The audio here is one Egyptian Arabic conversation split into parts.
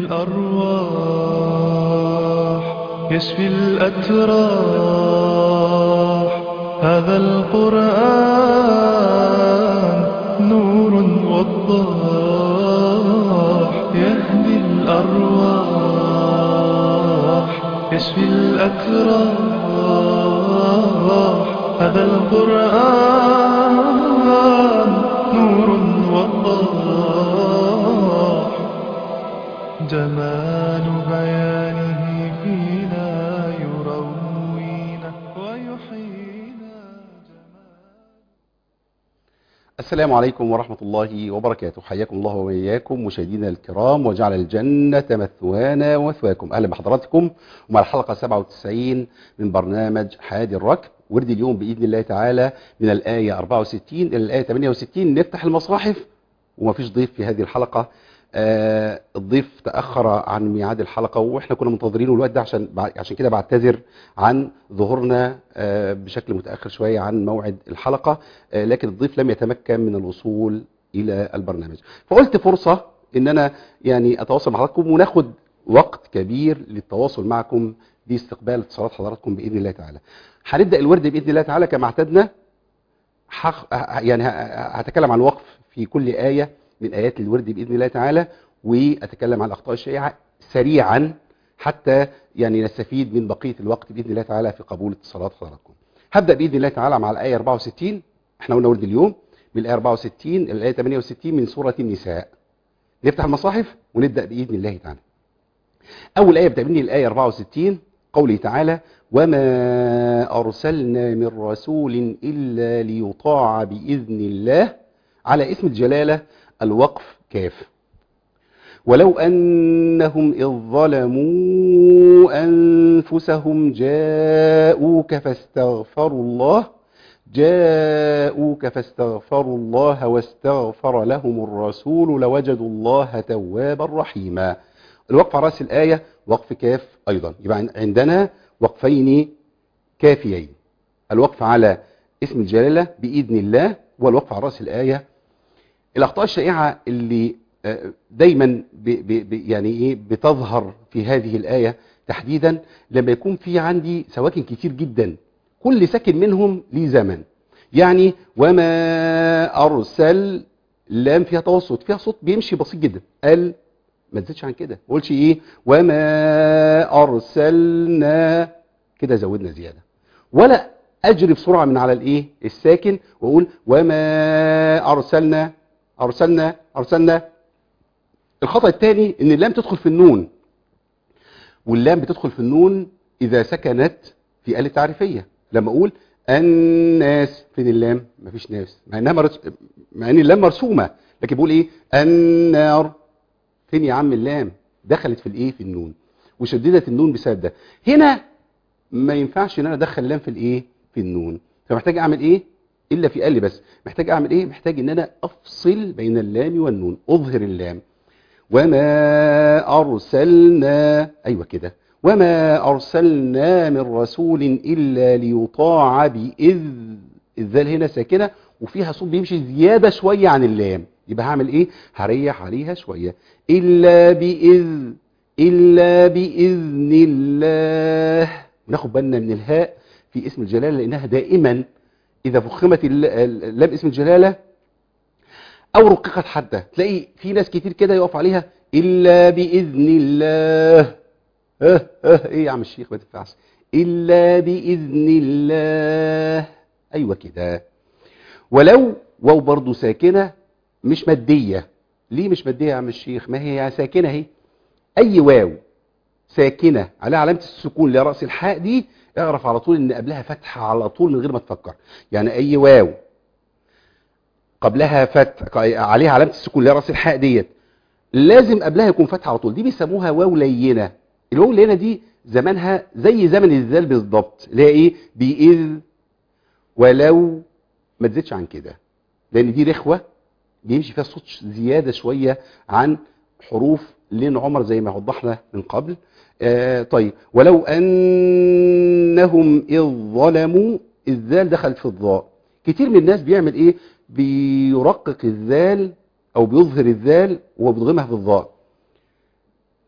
الأرواح يشفي الأتراح هذا القرآن نور وضاح يهدي الأرواح يشفي الأتراح هذا القرآن نور وضاح جمال بيانه فينا يروينا ويحيينا السلام عليكم ورحمة الله وبركاته حياكم الله وإياكم مشاهدينا الكرام وجعل الجنة مثوانا ومثواكم أهلا بحضراتكم ومع الحلقة 97 من برنامج حادي الركب ورد اليوم بإذن الله تعالى من الآية 64 إلى الآية 68 نفتح المصاحف ومفيش ضيف في هذه الحلقة آه الضيف تأخر عن ميعاد الحلقة وإحنا كنا منتظرينه الوقت ده عشان عشان كده بعتذر عن ظهورنا آه بشكل متأخر شوية عن موعد الحلقة آه لكن الضيف لم يتمكن من الوصول إلى البرنامج فقلت فرصة إن أنا يعني أتواصل مع حضراتكم وناخد وقت كبير للتواصل معكم لاستقبال اتصالات حضراتكم بإذن الله تعالى هنبدأ الورد بإذن الله تعالى كما اعتدنا حق يعني هتكلم عن وقف في كل آية من آيات الورد بإذن الله تعالى وأتكلم عن الأخطاء الشائعة سريعا حتى يعني نستفيد من بقية الوقت بإذن الله تعالى في قبول اتصالات حضراتكم هبدأ بإذن الله تعالى مع الآية 64 احنا قلنا ورد اليوم من الآية 64 إلى الآية 68 من سورة النساء نفتح المصاحف ونبدأ بإذن الله تعالى أول آية بتبني الآية 64 قوله تعالى وما أرسلنا من رسول إلا ليطاع بإذن الله على اسم الجلالة الوقف كاف ولو أنهم إذ ظلموا أنفسهم جاءوك فاستغفروا الله جاءوك فاستغفروا الله واستغفر لهم الرسول لوجدوا الله توابا رحيما الوقف على رأس الآية وقف كاف أيضا يبقى عندنا وقفين كافيين الوقف على اسم الجلالة بإذن الله والوقف على رأس الآية الأخطاء الشائعة اللي دايما ب ب يعني إيه بتظهر في هذه الآية تحديدا لما يكون في عندي سواكن كتير جدا كل ساكن منهم ليه زمن يعني وما أرسل لام فيها توسط فيها صوت بيمشي بسيط جدا قال ما تزيدش عن كده ما قولش ايه وما ارسلنا كده زودنا زياده ولا اجري بسرعه من على الايه الساكن واقول وما ارسلنا ارسلنا ارسلنا الخطا الثاني ان اللام تدخل في النون واللام بتدخل في النون اذا سكنت في آلة تعريفيه لما اقول الناس فين اللام مفيش ناس مع انها مرس... مع ان اللام مرسومه لكن بقول ايه النار فين يا عم اللام دخلت في الايه في النون وشددت النون بسبب ده هنا ما ينفعش ان انا ادخل اللام في الايه في النون فمحتاج اعمل ايه الا في قال بس محتاج اعمل ايه محتاج ان انا افصل بين اللام والنون اظهر اللام وما ارسلنا ايوه كده وما ارسلنا من رسول الا ليطاع باذن الذال هنا ساكنه وفيها صوت بيمشي زياده شويه عن اللام يبقى هعمل ايه هريح عليها شوية إلا بإذن إلا بإذن الله ناخد بالنا من الهاء في اسم الجلالة لأنها دائما إذا فخمت اللام اسم الجلالة أو رققت حتى تلاقي في ناس كتير كده يقف عليها إلا بإذن الله اه اه إيه يا عم الشيخ ما تنفعش إلا بإذن الله أيوة كده ولو واو برضو ساكنة مش مادية ليه مش مادية يا عم الشيخ ما هي ساكنة اهي اي واو ساكنة عليها علامة السكون اللي رأس الحاء دي اعرف على طول ان قبلها فتحة على طول من غير ما تفكر يعني اي واو قبلها فتح عليها علامة السكون اللي رأس الحاء ديت لازم قبلها يكون فتحة على طول دي بيسموها واو لينة الواو اللينة دي زمانها زي زمن الذال بالظبط اللي هي ايه بإذ ولو ما تزيدش عن كده لان دي رخوة بيمشي فيها صوت زيادة شوية عن حروف لين عمر زي ما وضحنا من قبل آه طيب ولو أنهم إذ ظلموا الذال دخلت في الضاء كتير من الناس بيعمل إيه بيرقق الذال أو بيظهر الذال وبيضغمها في الضاء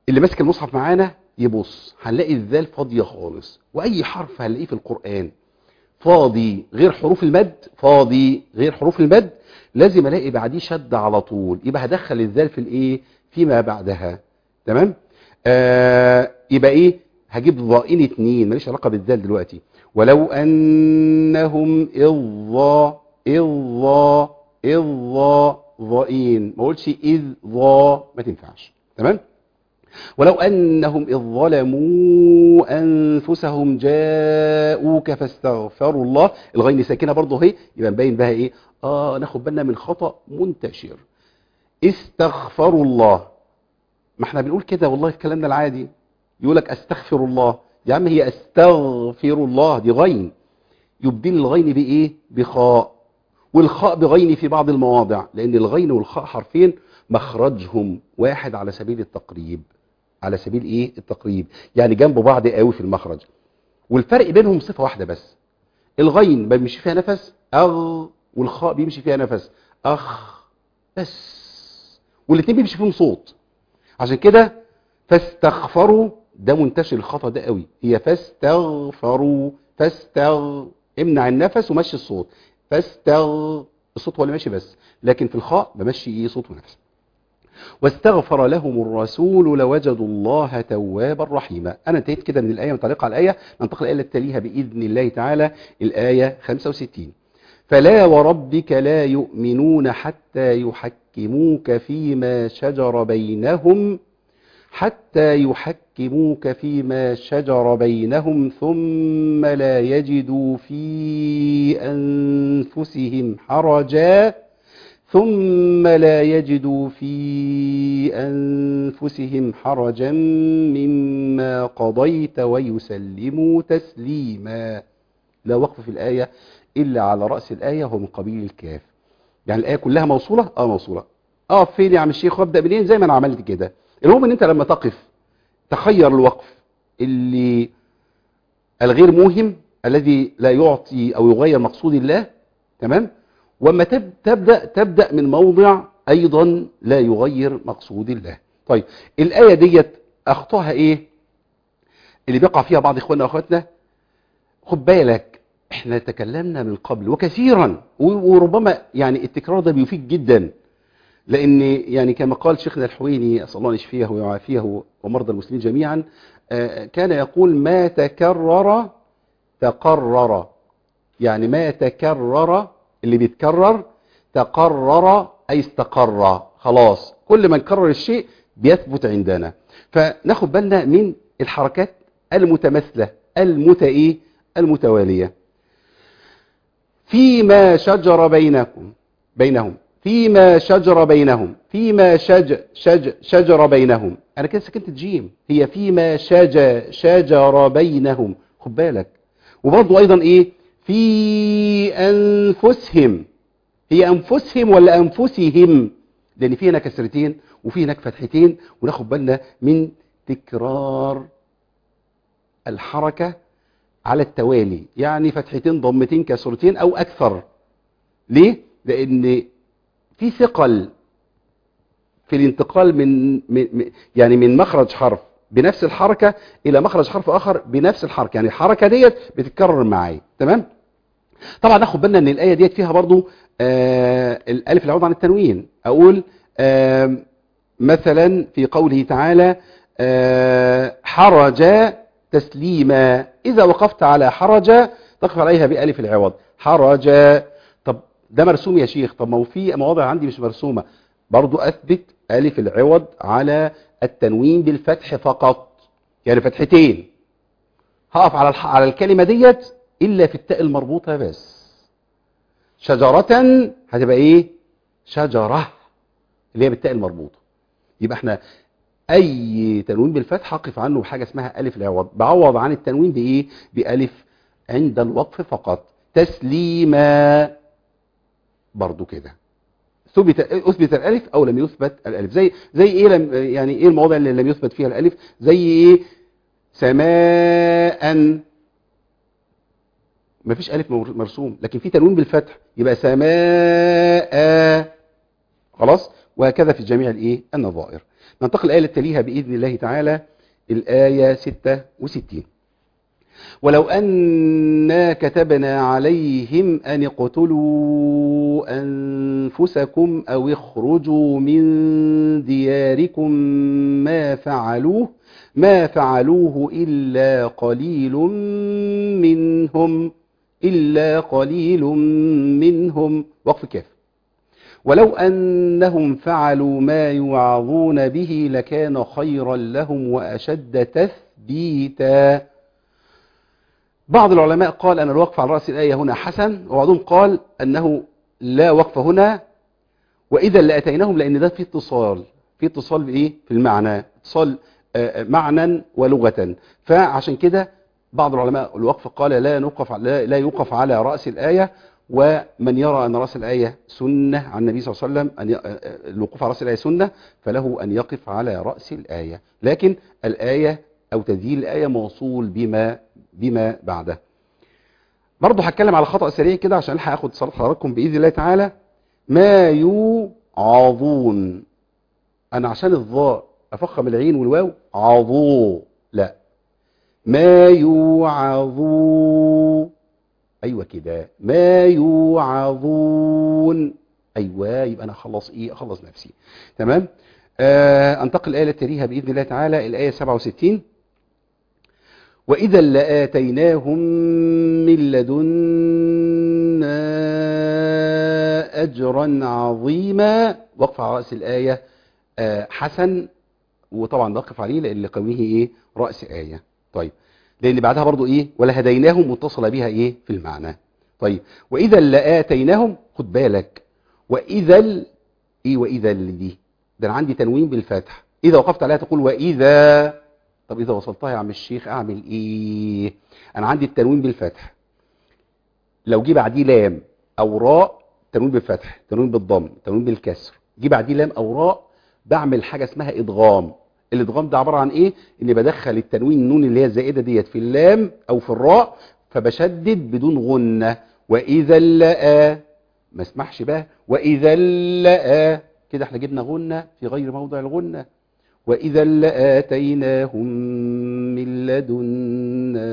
اللي ماسك المصحف معانا يبص هنلاقي الذال فاضيه خالص واي حرف هنلاقيه في القران فاضي غير حروف المد فاضي غير حروف المد لازم الاقي بعديه شد على طول يبقى هدخل الذال في الايه فيما بعدها تمام آه يبقى ايه هجيب ضائين اتنين ماليش علاقه بالذال دلوقتي ولو انهم اذ ضا اذ ضا اذ ضا ضائين ما اقولش اذ ضا ما تنفعش تمام ولو أنهم إذ ظلموا أنفسهم جاءوك فاستغفروا الله الغين ساكنة برضه هي يبقى مبين بها إيه آه ناخد بالنا من خطأ منتشر استغفروا الله ما احنا بنقول كده والله في كلامنا العادي يقول لك استغفر الله يا عم هي استغفر الله دي غين يبدل الغين بإيه بخاء والخاء بغين في بعض المواضع لأن الغين والخاء حرفين مخرجهم واحد على سبيل التقريب على سبيل ايه التقريب يعني جنب بعض قوي في المخرج والفرق بينهم صفة واحدة بس الغين بيمشي فيها نفس اغ والخاء بيمشي فيها نفس اخ بس والاثنين بيمشي فيهم صوت عشان كده فاستغفروا ده منتشر الخطأ ده قوي هي فاستغفروا فاستغ امنع النفس ومشي الصوت فاستغ الصوت هو اللي ماشي بس لكن في الخاء بمشي ايه صوت ونفس واستغفر لهم الرسول لوجدوا الله توابا رحيما انا انتهيت كده من الايه متعلقه على الايه ننتقل الى التاليها باذن الله تعالى الايه 65 فلا وربك لا يؤمنون حتى يحكموك فيما شجر بينهم حتى يحكموك فيما شجر بينهم ثم لا يجدوا في أنفسهم حرجا ثم لا يجدوا في أنفسهم حرجا مما قضيت ويسلموا تسليما لا وقف في الآية إلا على رأس الآية هو من قبيل الكاف يعني الآية كلها موصولة؟ آه موصولة آه فين يا عم الشيخ وابدأ منين زي ما أنا عملت كده المهم ان انت لما تقف تخير الوقف اللي الغير موهم الذي لا يعطي او يغير مقصود الله تمام وما تب تبدا تبدا من موضع ايضا لا يغير مقصود الله طيب الايه ديت اخطاها ايه اللي بيقع فيها بعض اخواننا واخواتنا خد بالك احنا تكلمنا من قبل وكثيرا وربما يعني التكرار ده بيفيد جدا لان يعني كما قال شيخنا الحويني اسال الله ان يشفيه ويعافيه ومرضى المسلمين جميعا كان يقول ما تكرر تقرر يعني ما تكرر اللي بيتكرر تقرر اي استقر خلاص كل ما نكرر الشيء بيثبت عندنا فناخد بالنا من الحركات المتماثله المت ايه المتواليه فيما شجر بينكم بينهم فيما شجر بينهم فيما شج شج شجر بينهم انا كده سكنت الجيم هي فيما شج شجر بينهم خد بالك وبرضه ايضا ايه في انفسهم هي انفسهم ولا انفسهم لان في هنا كسرتين وفي هناك فتحتين وناخد بالنا من تكرار الحركه على التوالي يعني فتحتين ضمتين كسرتين او اكثر ليه لان في ثقل في الانتقال من, من يعني من مخرج حرف بنفس الحركة إلى مخرج حرف آخر بنفس الحركة يعني الحركة ديت بتتكرر معايا تمام طبعا ناخد بالنا ان الآية ديت فيها برضو آه الألف العوض عن التنوين أقول آه مثلا في قوله تعالى آه حرج تسليما إذا وقفت على حرج تقف عليها بألف العوض حرج طب ده مرسوم يا شيخ طب ما هو في مواضع عندي مش مرسومة برضو أثبت ألف العوض على التنوين بالفتح فقط يعني فتحتين هقف على على الكلمة ديت إلا في التاء المربوطة بس شجرة هتبقى إيه شجرة اللي هي بالتاء المربوطة يبقى احنا أي تنوين بالفتح هقف عنه بحاجة اسمها ألف العوض بعوض عن التنوين بإيه بألف عند الوقف فقط تسليما برضو كده ثبت اثبت الالف او لم يثبت الالف زي زي ايه لم يعني ايه المواضع اللي لم يثبت فيها الالف زي ايه سماء ما فيش الف مرسوم لكن في تنوين بالفتح يبقى سماء خلاص وهكذا في جميع الايه النظائر ننتقل الآية التي تليها بإذن الله تعالى الآية 66 ولو أنا كتبنا عليهم أن اقتلوا أنفسكم أو اخرجوا من دياركم ما فعلوه ما فعلوه إلا قليل منهم إلا قليل منهم وقف كاف ولو أنهم فعلوا ما يوعظون به لكان خيرا لهم وأشد تثبيتا بعض العلماء قال أن الوقف على رأس الآية هنا حسن وبعضهم قال أنه لا وقف هنا وإذا لأتيناهم لأن ده في اتصال في اتصال بإيه؟ في المعنى اتصال آه، معنى ولغة فعشان كده بعض العلماء الوقف قال لا نوقف لا, لا يوقف على رأس الآية ومن يرى أن رأس الآية سنة عن النبي صلى الله عليه وسلم أن ي... آه، الوقوف على رأس الآية سنة فله أن يقف على رأس الآية لكن الآية أو تذييل الآية موصول بما بما بعده برضه هتكلم على خطأ سريع كده عشان الحق اخد صلاة حضراتكم بإذن الله تعالى ما يوعظون أنا عشان الظاء أفخم العين والواو عظو لا ما يوعظون أيوة كده ما يوعظون أيوة يبقى أنا أخلص إيه أخلص نفسي تمام آه أنتقل الآية التالية بإذن الله تعالى الآية 67 وإذا لآتيناهم من لدنا أجرا عظيما وقف على رأس الآية آه، حسن وطبعا نقف عليه لأن لقوله إيه رأس آية طيب لأن بعدها برضو إيه ولهديناهم متصلة بها إيه في المعنى طيب وإذا لآتيناهم خد بالك وإذا ال- إيه وإذا اللي دي ده أنا عندي تنوين بالفتح إذا وقفت عليها تقول وإذا طب إذا وصلتها يا عم الشيخ أعمل إيه أنا عندي التنوين بالفتح لو جه بعديه لام أو راء تنوين بالفتح تنوين بالضم تنوين بالكسر جه بعديه لام أو راء بعمل حاجة اسمها إدغام الإدغام ده عبارة عن إيه إني بدخل التنوين النون اللي هي الزائدة ديت في اللام أو في الراء فبشدد بدون غنة وإذا لقى ما اسمحش بقى وإذا لقى كده احنا جبنا غنة في غير موضع الغنة وإذا لآتيناهم من لدنا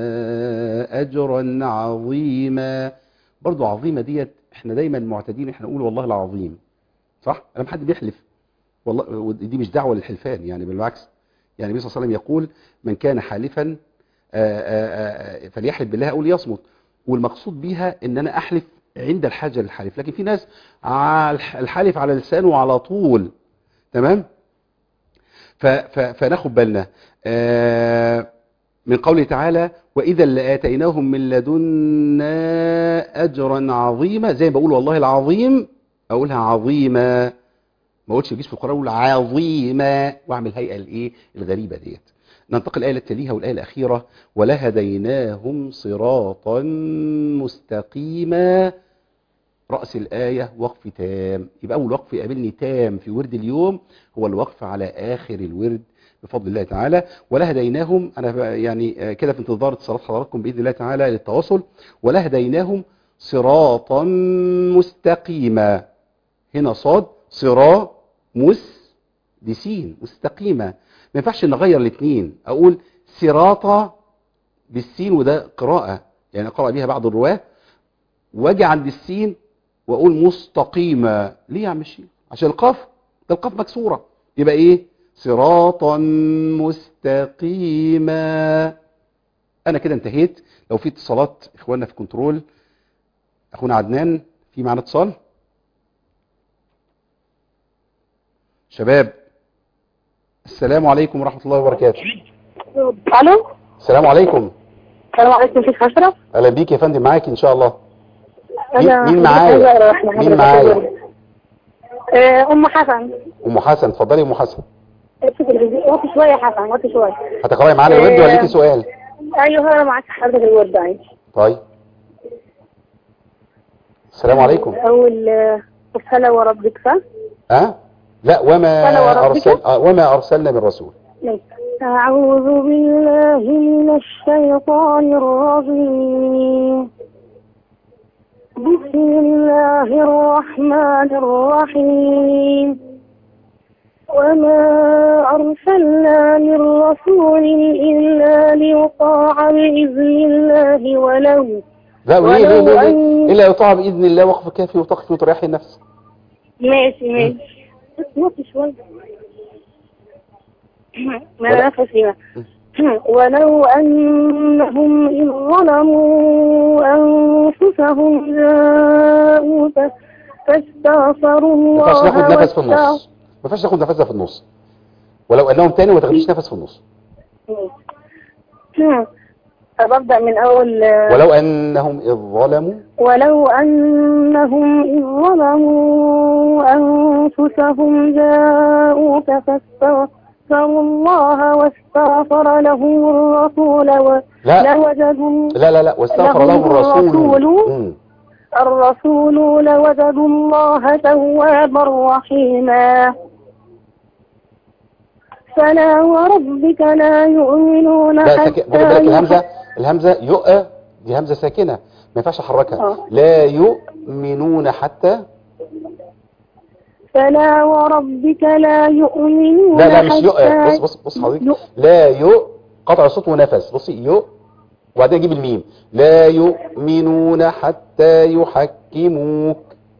أجرا عظيما برضو عظيمة ديت احنا دايما معتادين احنا نقول والله العظيم صح؟ لما حد بيحلف والله دي مش دعوة للحلفان يعني بالعكس يعني النبي صلى الله عليه وسلم يقول من كان حالفا آآ آآ فليحلف بالله أو ليصمت والمقصود بيها ان انا احلف عند الحاجة للحلف لكن في ناس على الحلف على لسانه على طول تمام ف- ف- فناخد بالنا آه، من قوله تعالى وإذا لآتيناهم من لدنا أجرا عظيما زي ما بقول والله العظيم أقولها عظيمة ما اقولش يجيش في القرآن اقول عظيمة واعمل هيئة الايه الغريبة ديت ننتقل الآية التالية والآية الأخيرة ولهديناهم صراطا مستقيما رأس الآية وقف تام يبقى أول وقف يقابلني تام في ورد اليوم هو الوقف على آخر الورد بفضل الله تعالى ولهديناهم أنا بقى يعني آه، كده في انتظار اتصالات حضراتكم بإذن الله تعالى للتواصل ولهديناهم صراطا مستقيما هنا صاد صراط مس دي سين مستقيمة ما ينفعش نغير الاثنين أقول صراطة بالسين وده قراءة يعني قرأ بها بعض الرواة واجي عند السين واقول مستقيمة ليه يا عم الشيخ عشان القاف ده القاف مكسورة يبقى ايه صراطا مستقيما انا كده انتهيت لو في اتصالات اخواننا في كنترول اخونا عدنان في معنا اتصال شباب السلام عليكم ورحمة الله وبركاته الو السلام عليكم السلام عليكم شيخ اشرف اهلا بيك يا فندم معاك ان شاء الله انا مين معايا؟ حضرتك أقرأ إحنا مين حضرتك معايا؟ أقرأ. آه، ام حسن ام حسن اتفضلي يا ام حسن وطي شويه يا حسن وطي شويه هتقراي معانا الورد ولا ليكي سؤال ايوه انا معاك حضرتك الورد عادي طيب السلام عليكم اول آه، فلا وربك ف ها لا وما فلا وربك؟ أرسل آه، وما أرسلنا من رسول أعوذ بالله من الشيطان الرجيم بسم الله الرحمن الرحيم وما أرسلنا من رسول إلا ليطاع بإذن الله ولو لا وليه ليه ليه, ولو ليه؟ أن- الا يطاع باذن الله وقف كافي وتقفي وتريحي النفس ماشي ماشي اسمعت شوية ما ولا- أنا نفسي بقى. ولو أنهم إذ ظلموا أنفسهم جاءوك فاستغفروا ما الله ينفعش ناخد نفس في واستغفروا النص ما ينفعش ناخد نفسنا في النص ولو انهم تاني وما تاخديش نفس في النص طب أبدأ من أول ولو انهم اذ ظلموا ولو أنهم إذ ظلموا أنفسهم جاءوك فاستغفروا الله واستغفر لهم الرسول و- لا لوجدوا لا لا لا واستغفر لهم لهم الرسول الرسول. مم. الرسول لوجدوا الله توابا رحيما فلا وربك لا يؤمنون لا حتى ساكن خد بالك الهمزه يحق- الهمزه يؤ دي همزه ساكنه ما ينفعش احركها آه. لا يؤمنون حتى فلا وربك لا يؤمنون لا لا مش حتى يؤ بص بص بص حضرتك يؤ- لا يؤ قطع صوت ونفس بصي يؤ وبعدين اجيب الميم لا يؤمنون حتى يحكموك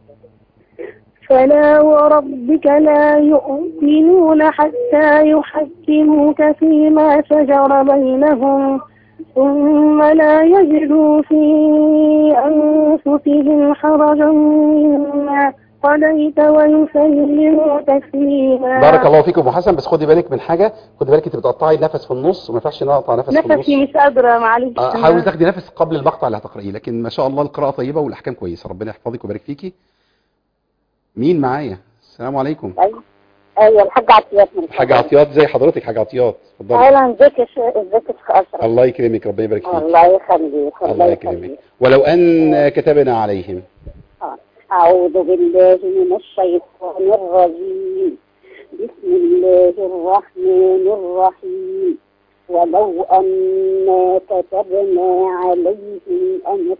فلا وربك لا يؤمنون حتى يحكموك فيما شجر بينهم ثم لا يجدوا في أنفسهم حرجا مما قضيت ويسلموا تسليما بارك الله فيكم وحسن بس خدي بالك من حاجه خدي بالك انت بتقطعي النفس في النص وما ينفعش نقطع نفس في النص نفسي مش قادرة معلش آه، حاولي تاخدي نفس قبل المقطع اللي هتقرأيه لكن ما شاء الله القراءة طيبة والأحكام كويسة ربنا يحفظك ويبارك فيكي مين معايا السلام عليكم ايوه ايوه الحاج عطيات من حاجة عطيات زي حضرتك حاجة عطيات اتفضلي اهلا ازيك يا شيخ ازيك يا شيخ اشرف الله يكرمك ربنا يبارك فيك الله يخليك الله يكرمك ولو أن كتبنا عليهم آه. اعوذ بالله من الشيطان الرجيم بسم الله الرحمن الرحيم ولو أنا كتبنا عليهم أن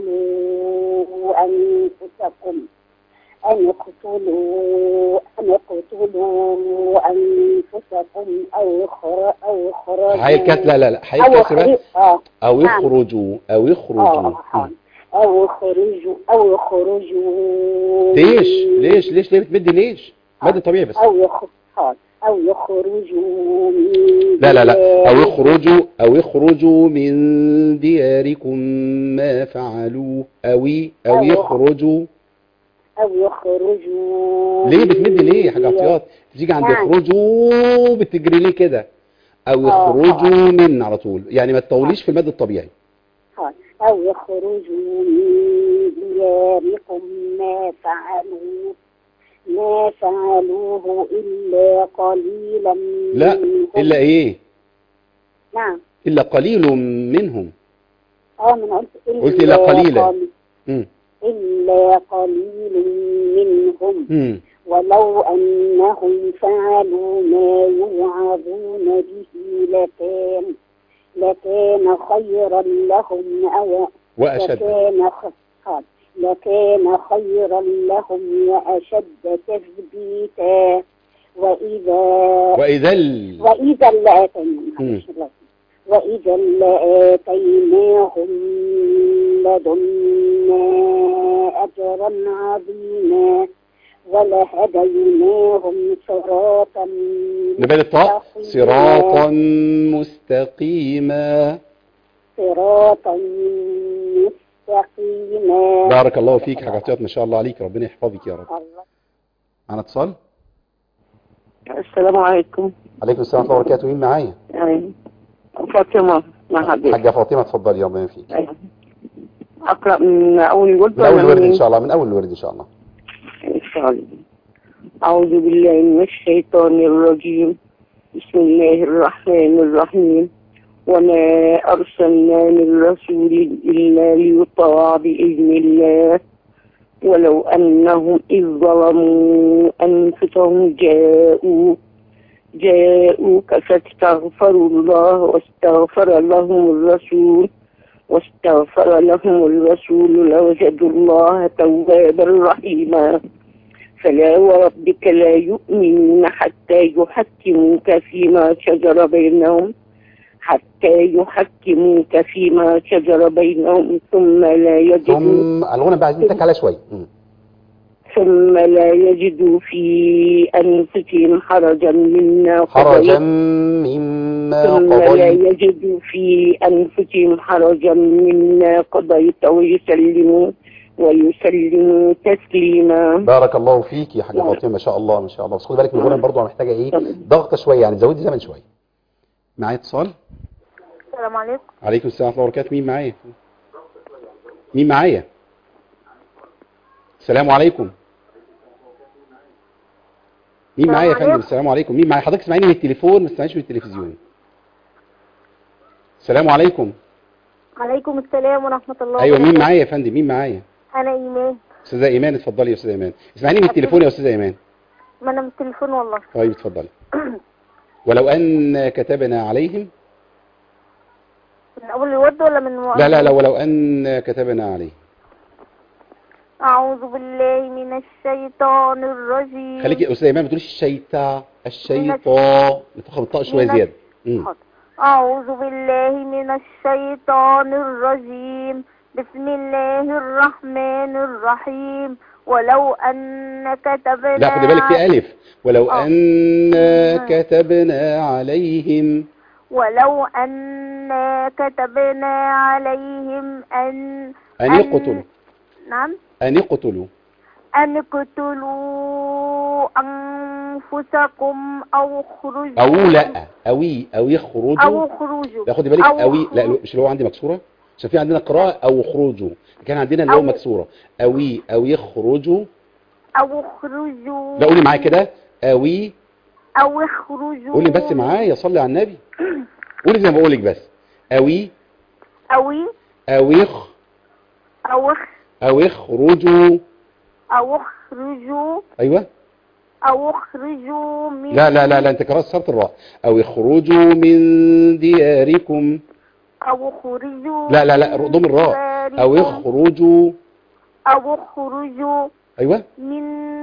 اقتلوا أنفسكم أن اقتلوا أن اقتلوا أنفسكم أو اخر أو اخرجوا حي الكسر لا لا لا حي أو الكسر بقى. اخرج اه أو نعم. يخرجوا أو اه يخرجوا حاضر. أو يخرجوا أو يخرجوا ليش ليش ليش ليه بتمدي ليش مد طبيعي بس أو يخ... حاضر. أو يخرجوا من لا لا لا أو ديارهم. يخرجوا أو يخرجوا من دياركم ما فعلوه أو أو أو- يخرجوا أو يخرجوا ليه بتمدي ليه يا حاج من عطيات تيجي عند نعم. يخرجوا بتجري ليه كده او آه، يخرجوا من على طول يعني ما تطوليش في المد الطبيعي حاضر. أو يخرجوا من دياركم ما فعلوا ما فعلوه إلا قليلا لا منهم. الا ايه نعم الا قليل منهم اه من قلت إلا قلت إلا قليلا. قليل- مم. إلا قليل منهم مم. ولو أنهم فعلوا ما يوعظون به لكان لكان خيرا لهم أو واشد لكان خ- قال، لكان خيرا لهم وأشد تثبيتا وإذا واذا ال... وإذا لآتيناهم مم. معلش الله. وإذا لآتيناهم من لدنا أجرا عظيما ولهديناهم صراطا نبال الطاء مستقيما. صراطا مستقيما صراطا مستقيما بارك الله فيك حاج عطيات ما شاء الله عليك ربنا يحفظك يا رب الله معنا اتصال السلام عليكم عليكم السلام ورحمه الله وبركاته مين معايا يعني فاطمة مع حبيبي حاجه فاطمه اتفضلي ربنا يفيك أيوة. أقرأ من أول الورد من اول ولا الورد من- ان شاء الله من اول الورد ان شاء الله إن شاء الله أعوذ بالله من الشيطان الرجيم بسم الله الرحمن الرحيم وما أرسلنا من رسول إلا ليطاع بإذن الله ولو أنهم إذ ظلموا أنفسهم جاءوا جاءوك فاستغفروا الله واستغفر لهم الرسول واستغفر لهم الرسول لوجدوا الله توابا رحيما فلا وربك لا يؤمنون حتى يحكموك فيما شجر بينهم حتى يحكموك فيما شجر بينهم ثم لا يجدوا ثم الغنى بقى عايزين نتك عليها شويه مم. ثم لا يجدوا في أنفسهم حرجا مما حرجا قضيت مما ثم لا قضيت يجدوا في أنفسهم حرجا مما قضيت ويسلموا ويسلموا تسليما بارك الله فيك يا حاجه نعم. فاطمه ما شاء الله ما شاء الله بس خدي بالك من الغنى برضه محتاجه ايه طبعا. ضغطه شويه يعني زودي زمن شويه معايا اتصال السلام عليكم عليكم السلام ورحمه الله وبركاته مين معايا مين معايا السلام عليكم مين السلام معايا يا فندم عليكم. السلام عليكم مين معايا حضرتك اسمعيني من التليفون ما تسمعيش من التلفزيون السلام عليكم عليكم السلام ورحمة الله ايوه مين وبركاته. معايا يا فندم مين معايا أنا إيمان استاذه ايمان اتفضلي يا استاذه ايمان اسمعيني من التليفون يا استاذه ايمان ما أنا من التليفون والله طيب اتفضلي ولو ان كتبنا عليهم من أول الورد ولا من لا لا لا ولو ان كتبنا عليهم أعوذ بالله من الشيطان الرجيم خليكي يا استاذه ايمان ما تقوليش الشيطان الشيطان نفخم الطاء شويه من زياده مم. حاضر. أعوذ بالله من الشيطان الرجيم بسم الله الرحمن الرحيم ولو أن كتبنا لا خدي بالك في الف ولو آه. ان كتبنا عليهم ولو أن كتبنا عليهم أن ان يقتلوا نعم ان يقتلوا أن اقتلوا أنفسكم أو اخرجوا او لا اوي او أو يخرجوا اخرجوا لا خدي بالك أو اوي لا اخرجوا. مش اللي هو عندي مكسوره عشان في عندنا قراءه او خروجوا كان عندنا اللي هو أو- مكسوره اوي او يخرجوا أو اخرجوا لا قولي معايا كده اوي أو اخرجوا قولي بس معايا صلي على النبي قولي زي ما بقول لك بس اوي أوي او يخ أو اخ او يخرجوا أو اخرجوا ايوه أو اخرجوا من لا لا لا لا انت كررت صرت الراء او يخرجوا من دياركم أو اخرجوا لا لا لا من ضم الراء او دياركم يخرجوا أو اخرجوا ايوه من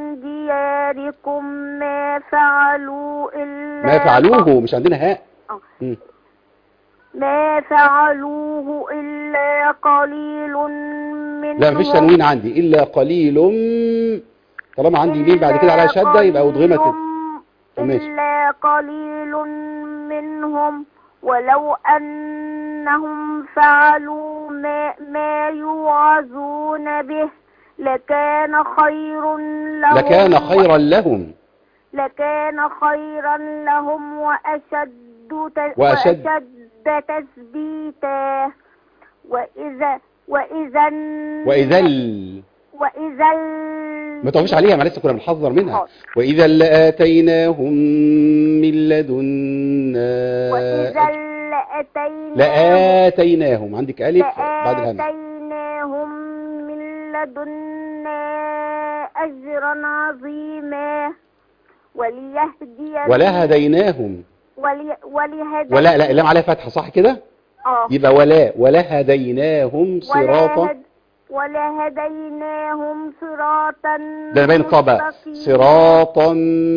دياركم ما فعلوا إلا ما فعلوه مش عندنا هاء آه. مم. ما فعلوه إلا قليل منهم لا مفيش تنوين عندي الا قليل طالما عندي مين بعد كده عليها شده يبقى ادغمت ماشي. إلا قليل منهم ولو أنهم فعلوا ما, ما يوعظون به لكان خير لهم لكان خيرا لهم لكان خيرا لهم وأشد ت- وأشد- وأشد تثبيتا وإذا وإذا واذا ال- وإذا ما تقفش عليها ما لسه كنا بنحذر منها حاضر. واذا لاتيناهم من لدنا وإذا لأتيناهم لاتيناهم عندك الف بعد الهمزه لآتيناهم من لدنا أجرا عظيما وليهدي ولهديناهم ولي ولهدي ولا لا اللام عليها فتحه صح كده آه. يبقى ولا ولهديناهم صراطا ولهد- ولهديناهم صراطا ده باين الطبع مستقيما. صراطا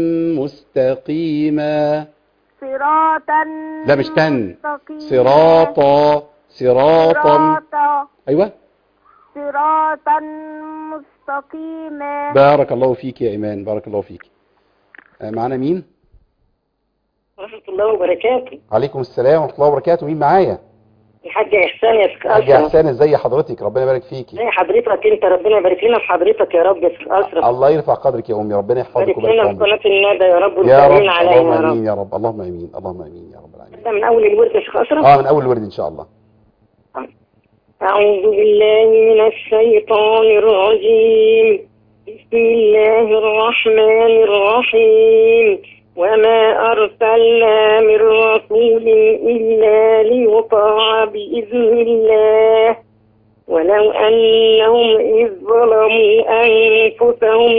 مستقيما صراطا لا مش تن مستقيما. صراطا صراطا صراطا ايوه صراطا مستقيما بارك الله فيك يا ايمان بارك الله فيك آه، معانا مين ورحمة الله وبركاته عليكم السلام ورحمه الله وبركاته مين معايا الحاج إحسان يا شيخ حاج أشرف احسان ازي حضرتك ربنا يبارك فيكي زي حضرتك أنت ربنا يبارك لنا في حضرتك يا رب يا شيخ أشرف الله يرفع قدرك يا امي ربنا يحفظك بارك ويبارك لنا في في عمرك قناة الندى يا رب يا رب والقائمين عليها اللهم يا رب امين يا رب اللهم امين اللهم امين يا رب العالمين ده من أول الورد يا شيخ أشرف اه من اول الورد ان شاء الله أعوذ بالله من الشيطان الرجيم بسم الله الرحمن الرحيم وما أرسلنا من رسول إلا ليطاع بإذن الله ولو أنهم إذ ظلموا أنفسهم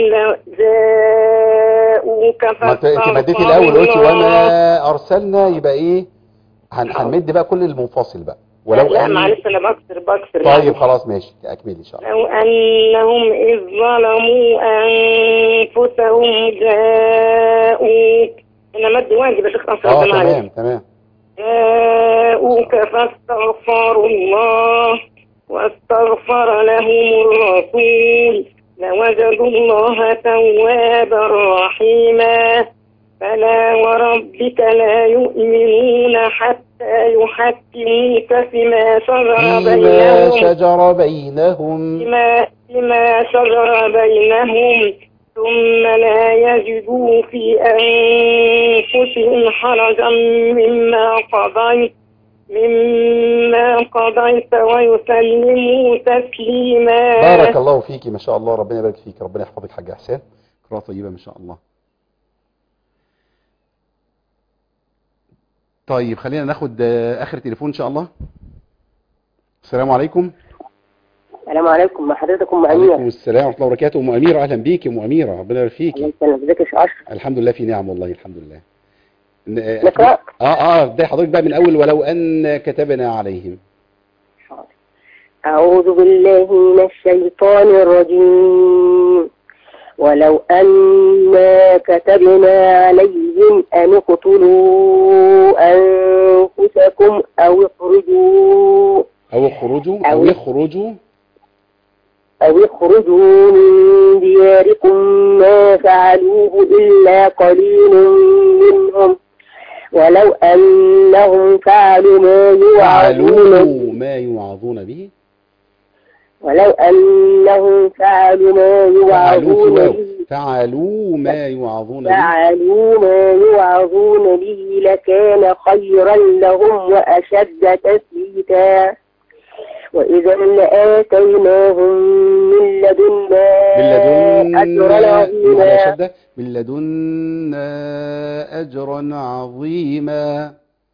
لجاءوك ما انت انت مديتي فاستغفروا الاول قلتي الله. وما ارسلنا يبقى ايه هن- هنمد بقى كل المنفصل بقى ولو لا أن- معلش انا بكسر بكسر طيب خلاص ماشي اكملي ان شاء الله لو أنهم إذ ظلموا أنفسهم جاءوك أنا مد واجب يا شيخ أنصر اه ده معلش. تمام تمام جاءوك فاستغفروا الله واستغفر لهم الرسول لوجدوا الله توابا رحيما فلا وربك لا يؤمنون حتى يحكموك فيما شجر فيما بينهم شجر بينهم فيما فيما شجر بينهم ثم لا يجدوا في أنفسهم حرجا مما قضيت مما قضيت ويسلموا تسليما بارك الله فيك ما شاء الله ربنا يبارك فيك ربنا يحفظك حاج احسان قراءة طيبة ما شاء الله طيب خلينا ناخد آه، اخر تليفون ان شاء الله السلام عليكم السلام عليكم مع حضرتك ام وعليكم امير السلام ورحمه الله وبركاته ام اميره اهلا بيك يا ام اميره ربنا يبارك فيك الله يسلمك ازيك يا شيخ اشرف الحمد لله في نعم والله الحمد لله ن- آه، نقرا اه اه ابدا حضرتك بقى من اول ولو ان كتبنا عليهم أعوذ بالله من الشيطان الرجيم ولو أنا كتبنا عليهم أن اقتلوا أنفسكم أو اخرجوا او اخرجوا او أو- يخرجوا أو اخرجوا من دياركم ما فعلوه إلا قليل منهم ولو أنهم فعلوا ما يوعظون به فعلوا ما يوعظون به ولو أنهم فعلوا ما يوعظون فعلوا به فعلوا ما يوعظون به فعلوا ما يوعظون به لكان خيرا لهم وأشد تثبيتا وإذا لآتيناهم من لدنا من أجرا لدنا على عظيما شدة من لدنا أجرا عظيما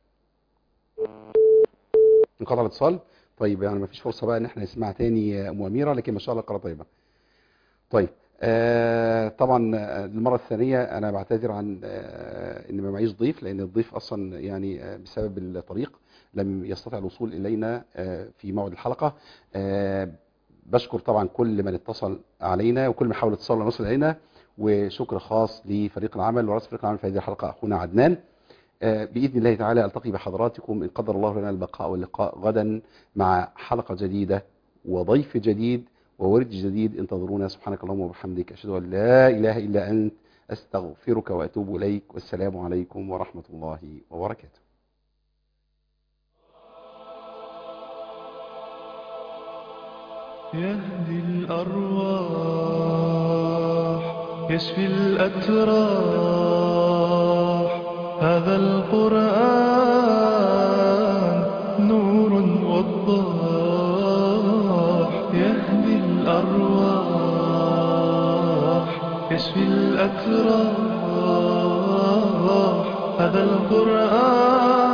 انقطع الاتصال طيب يعني ما فيش فرصة بقى ان احنا نسمع تاني يا ام اميرة لكن ما شاء الله قراءة طيبة طيب آه طبعا آه، المرة الثانية انا بعتذر عن آه ان ما معيش ضيف لان الضيف اصلا يعني آه بسبب الطريق لم يستطع الوصول الينا آه في موعد الحلقة آه بشكر طبعا كل من اتصل علينا وكل من حاول اتصال ونصل الينا وشكر خاص لفريق العمل ورئيس فريق العمل في هذه الحلقة اخونا عدنان آه، بإذن الله تعالى ألتقي بحضراتكم إن قدر الله لنا البقاء واللقاء غدا مع حلقة جديدة وضيف جديد وورد جديد انتظرونا سبحانك اللهم وبحمدك أشهد أن لا إله إلا أنت أستغفرك وأتوب إليك والسلام عليكم ورحمة الله وبركاته يهدي الأرواح يشفي الأتراح هذا القرآن نور وضاح يهدي الأرواح يشفي الأتراح هذا القرآن